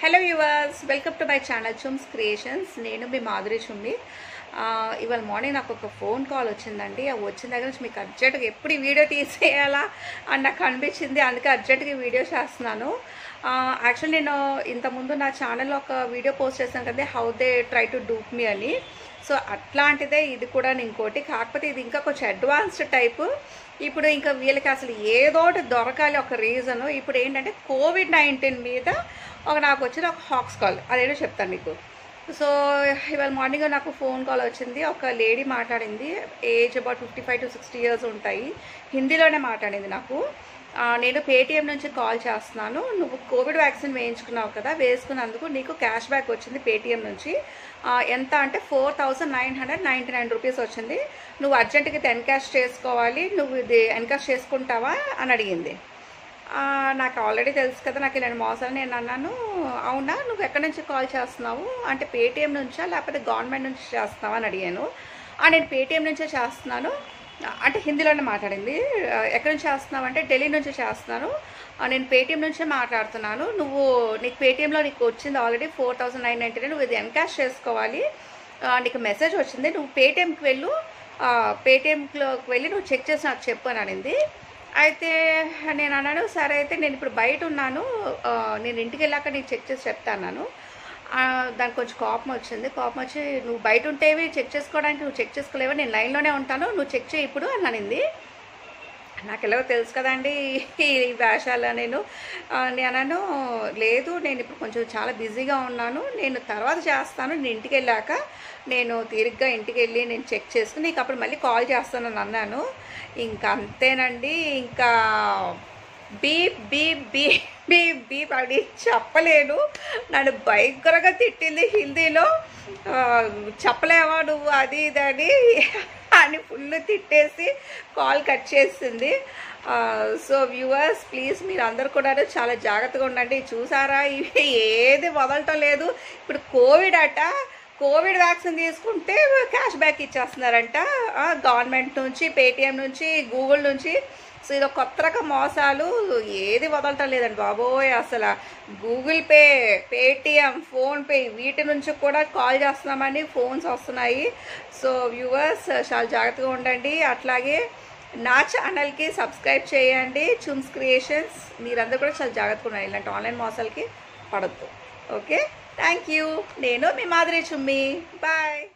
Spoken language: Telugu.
hello yours welcome to my channel chums creations నేను మీ మాధురి చుమ్మి ఆ, ఇవాళ మార్నింగ్ నాకు ఒక ఫోన్ కాల్ వచ్చిందండి ఆ వచ్చిన దగ్గర నుంచి మీకు అర్జెంట్గా ఎప్పుడు ఈ వీడియో తీసేయాలా అని నాకు అనిపించింది అందుకే అర్జెంటుగా ఈ వీడియో చేస్తున్నాను యాక్చువల్లీ నేను ఇంతకుముందు నా ఛానల్లో ఒక వీడియో పోస్ట్ చేశాను కదా how they try to dupe me అని సో అట్లాంటిదే ఇది కూడా ఇంకోటి కాకపోతే ఇది ఇంకా కొంచెం అడ్వాన్స్డ్ టైపు ఇప్పుడు ఇంకా వీళ్ళకి అసలు ఏదోటి దొరకాలి ఒక రీజను ఇప్పుడు ఏంటంటే కోవిడ్ నైన్టీన్ మీద ఒక నాకు వచ్చిన ఒక హాక్స్ కాల్ అదేంటో చెప్తాను మీకు సో ఇవాళ మార్నింగ్ నాకు ఫోన్ కాల్ వచ్చింది ఒక లేడీ మాట్లాడింది age about fifty five to sixty years ఉంటాయి హిందీలోనే మాట్లాడింది నాకు ఆ, నేను పేటిఎం నుంచి కాల్ చేస్తున్నాను నువ్వు కోవిడ్ వ్యాక్సిన్ వేయించుకున్నావు కదా వేసుకున్నందుకు నీకు క్యాష్ బ్యాక్ వచ్చింది పేటిఎం నుంచి ఆ, ఎంత అంటే four thousand nine hundred ninety nine rupees వచ్చింది నువ్వు అర్జెంటుగా ఇది ఎన్కాష్ చేసుకోవాలి నువ్వు ఇది ఎన్కాష్ చేసుకుంటావా అని అడిగింది ఆ, నాకు ఆల్రెడీ తెలుసు కదా నాకు ఇలాంటి మోసాలు నేను అన్నాను అవునా నువ్వు ఎక్కడి నుంచి కాల్ చేస్తున్నావు అంటే పేటిఎం నుంచా లేకపోతే గవర్నమెంట్ నుంచి చేస్తున్నావా అని అడిగాను "ఆ, నేను పేటిఎం నుంచే చేస్తున్నాను అంటే హిందీలోనే మాట్లాడింది "ఆ, ఎక్కడి నుంచి చేస్తున్నావు అంటే ఢిల్లీ నుంచి చేస్తున్నాను "ఆ, నేను పేటిఎం నుంచే మాట్లాడుతున్నాను నువ్వు నీకు పేటిఎంలో నీకు వచ్చింది already four thousand nine ninety నువ్వు ఇది ఎన్కాష్ చేసుకోవాలి ఆ, నీకు మెసేజ్ వచ్చింది నువ్వు పేటిఎంకి వెళ్ళు ఆ, పేటిఎంలోకి వెళ్ళి నువ్వు చెక్ చేసి నాకు చెప్పు అని అనింది అయితే నేను అన్నాను సరే అయితే నేను ఇప్పుడు బయట ఉన్నాను ఆ, నేను ఇంటికి వెళ్ళాక నీకు చెక్ చేసి చెప్తాను దానికి కొంచెం కోపం వచ్చింది కోపం వచ్చి నువ్వు బయట ఉంటేవి చెక్ చేసుకోవడానికి నువ్వు చెక్ చేసుకోలేవా నేను లైన్లోనే ఉంటాను నువ్వు చెక్ చేయి ఇప్పుడు అని అనింది నాకు ఎలాగో తెలుసు కదండి ఈ వేషాలు నేను ఆ, నేను అన్నాను లేదు నేను ఇప్పుడు కొంచెం చాలా బిజీగా ఉన్నాను నేను తర్వాత చేస్తాను నేను ఇంటికి వెళ్ళాక నేను తీరిగ్గా ఇంటికి వెళ్ళి నేను చెక్ చేసుకుని నీకు అప్పుడు మళ్ళీ కాల్ చేస్తానని అన్నాను ఇంకా అంతేనండి ఇంకా beep beep beep beep beep అని చెప్పలేను నన్ను భయంకరంగా తిట్టింది హిందీలో ఆ, చెప్పలేవా నువ్వు అది ఇది అని అని ఫుల్ తిట్టేసి కాల్ కట్ చేసింది సో వ్యూవర్స్ ప్లీజ్ మీరు అందరు కూడా చాలా జాగ్రత్తగా ఉండండి చూసారా ఇవి ఏది వదలటం లేదు ఇప్పుడు కోవిడ్ అట కోవిడ్ వ్యాక్సిన్ తీసుకుంటే క్యాష్ బ్యాక్ ఇచ్చేస్తున్నారంట గవర్నమెంట్ నుంచి పేటిఎం నుంచి గూగుల్ నుంచి సో ఇది ఒక కొత్త రకం మోసాలు ఏది వదలటం లేదండి బాబోయ్ అసలు గూగుల్ పే పేటిఎం ఫోన్పే వీటి నుంచి కూడా కాల్ చేస్తున్నామని ఫోన్స్ వస్తున్నాయి సో వ్యూవర్స్ చాలా జాగ్రత్తగా ఉండండి అట్లాగే నా ఛానల్కి సబ్స్క్రైబ్ చేయండి చుమ్స్ క్రియేషన్స్ మీరందరూ కూడా చాలా జాగ్రత్తగా ఉండండి ఇలాంటి ఆన్లైన్ మోసాలకి పడద్దు ఓకే థ్యాంక్ యూ నేను మీ మాదిరి చుమ్మి బాయ్